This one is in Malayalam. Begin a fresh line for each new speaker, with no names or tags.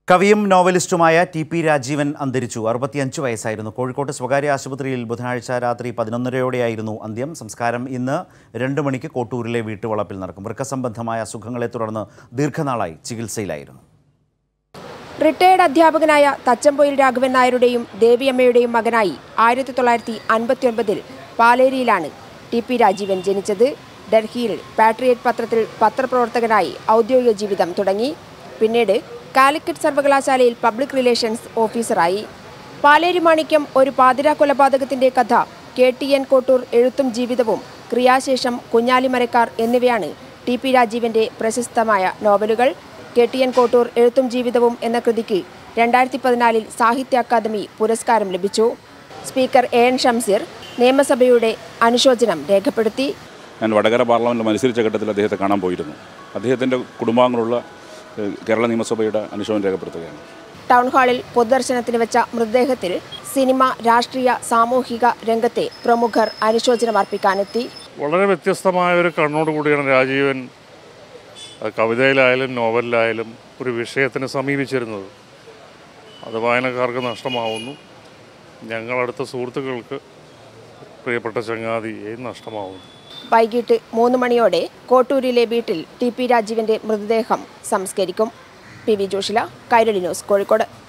കവിയും നോവലിസ്റ്റുമായ ടി പി രാജീവൻ അന്തരിച്ചു അറുപത്തിയഞ്ച് വയസ്സായിരുന്നു കോഴിക്കോട്ട് സ്വകാര്യ ആശുപത്രിയിൽ ബുധനാഴ്ച രാത്രി പതിനൊന്നരയോടെയായിരുന്നു അന്ത്യം സംസ്കാരം ഇന്ന് രണ്ട് മണിക്ക് കോട്ടൂരിലെ വീട്ടുവളപ്പിൽ നടക്കും വൃക്കസംബന്ധമായ അസുഖങ്ങളെ തുടർന്ന് ദീർഘനാളായി ചികിത്സയിലായിരുന്നു
റിട്ടയേർഡ് അധ്യാപകനായ തച്ചമ്പൊയിൽ രാഘവൻ നായരുടെയും ദേവിയമ്മയുടെയും മകനായി ആയിരത്തി തൊള്ളായിരത്തി അൻപത്തിയൊൻപതിൽ പാലേരിയിലാണ് ടി പി രാജീവൻ ജനിച്ചത് ഡൽഹിയിൽ പാട്രിയറ്റ് പത്രത്തിൽ പത്രപ്രവർത്തകനായി ഔദ്യോഗിക ജീവിതം തുടങ്ങി പിന്നീട് കാലിക്കറ്റ് സർവകലാശാലയിൽ പബ്ലിക് റിലേഷൻസ് ഓഫീസറായി പാലേരി മാണിക്യം ഒരു പാതിരാ കൊലപാതകത്തിന്റെ കഥ കെ ടി എൻ കോട്ടൂർ എഴുത്തും ജീവിതവും ക്രിയാശേഷം കുഞ്ഞാലിമരക്കാർ എന്നിവയാണ് ടി പി രാജീവന്റെ പ്രശസ്തമായ നോവലുകൾ കെ ടി എൻ കോട്ടൂർ എഴുത്തും ജീവിതവും എന്ന കൃതിക്ക് രണ്ടായിരത്തി പതിനാലിൽ സാഹിത്യ അക്കാദമി പുരസ്കാരം ലഭിച്ചു സ്പീക്കർ എ എൻ ഷംസീർ നിയമസഭയുടെ അനുശോചനം രേഖപ്പെടുത്തി
ഞാൻ വടകര പാർലമെൻറ്റ് മത്സരിച്ച ഘട്ടത്തിൽ അദ്ദേഹത്തെ കാണാൻ പോയിരുന്നു അദ്ദേഹത്തിൻ്റെ കുടുംബാംഗങ്ങളുള്ള ഏഹ്, കേരള നിയമസഭയുടെ അനുശോചനം രേഖപ്പെടുത്തുകയാണ്
ടൗൺ ഹാളിൽ പൊതുദർശനത്തിന് വെച്ച മൃതദേഹത്തിൽ സിനിമ രാഷ്ട്രീയ സാമൂഹിക രംഗത്തെ പ്രമുഖർ അനുശോചനം അർപ്പിക്കാനെത്തി
വളരെ വ്യത്യസ്തമായ ഒരു കണ്ണോടുകൂടിയാണ് രാജീവൻ അത് കവിതയിലായാലും നോവലിലായാലും ഒരു വിഷയത്തിനെ സമീപിച്ചിരുന്നത് അത് വായനക്കാർക്ക് നഷ്ടമാവുന്നു ഞങ്ങളടുത്ത സുഹൃത്തുക്കൾക്ക് പ്രിയപ്പെട്ട ചങ്ങാതിയെ നഷ്ടമാവുന്നു
വൈകിട്ട് മൂന്ന് മണിയോടെ കോട്ടൂരിലെ വീട്ടിൽ ടി പി രാജീവന്റെ മൃതദേഹം സംസ്കരിക്കും P V Joshila Kairali news Kozhikode